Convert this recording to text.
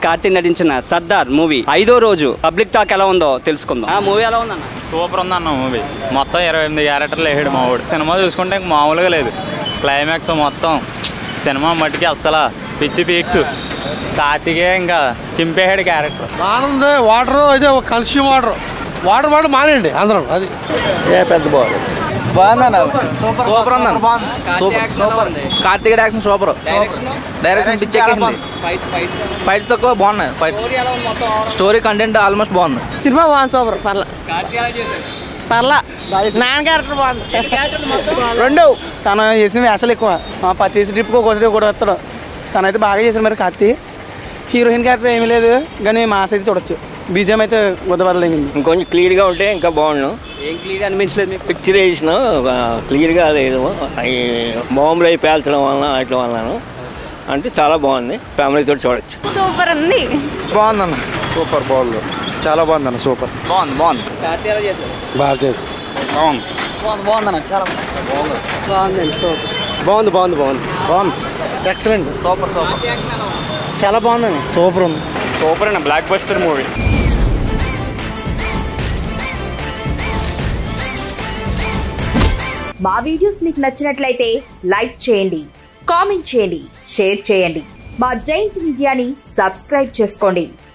కార్తీక్ నటించిన సర్దార్ మూవీ ఐదో రోజు పబ్లిక్ టాక్ ఎలా ఉందో తెలుసుకుందాం ఆ మూవీ ఎలా ఉందన్న సూపర్ ఉంది అన్న మూవీ మొత్తం ఇరవై ఎనిమిది క్యారెక్టర్లు వేసాడు మా వాడు సినిమా చూసుకుంటే ఇంక మామూలుగా లేదు క్లైమాక్స్ మొత్తం సినిమా మట్టికి అస్సలు పిచ్చి పీక్స్ కార్తికే ఇంకా చింపేసాడు క్యారెక్టర్ బాగుంది వాటర్ అయితే ఒక కలుషియం వాటర్ వాటర్ వాటర్ మానేయండి అందరం అది ఏ పెద్ద బాగుంది సూపర్ అన్నాను కార్తీక డైరెక్షన్ సూపర్ డైరెక్షన్ పిచ్చి ఎక్కేసింది ఫైట్స్ తక్కువ బాగున్నాయి ఫైట్స్ స్టోరీ కంటెంట్ ఆల్మోస్ట్ బాగుంది సినిమా బాగుంది సూపర్ పర్ల పర్ల నాన్న క్యారెక్టర్ బాగుంది రెండు తన చేసిన వేసలు ఎక్కువ మా ప్రతి ట్రిప్కి ఒక్కోసారి కూడా వస్తాడు తనైతే బాగా చేశాడు మరి కత్తి హీరోయిన్ క్యారెక్టర్ ఏమీ లేదు కానీ మాస్ అయితే చూడొచ్చు బీజిఎం అయితే గుద్దబరలేదు ఇంకొంచెం క్లియర్గా ఉంటే ఇంకా బాగుండు ఏం క్లియర్ అనిపించలేదు మీకు పిక్చరేషన్ క్లియర్గా లేదు ఈ బాంబులు అయి పేల్చడం వలన వాటి వలన అంటే చాలా బాగుంది ఫ్యామిలీతో చూడొచ్చు సూపర్ ఉంది బాగుందన్న సూపర్ బాగుంది చాలా బాగుందన్న సూపర్ బాగుంది బాగుంది కార్తీక్ ఎలా చేశారు బాగా చేసి బాగుంది బాగుందన్న చాలా బాగుంది బాగుంది బాగుంది బాగుంది ఎక్సలెంట్ సూపర్ సూపర్ చాలా బాగుందండి సూపర్ ఉంది సూపర్ అన్న బ్లాక్ బస్టర్ మూవీ మా వీడియోస్ మీకు నచ్చినట్లయితే లైక్ చేయండి కామెంట్ చేయండి షేర్ చేయండి మా జైంట్ మీడియాని సబ్స్క్రైబ్ చేసుకోండి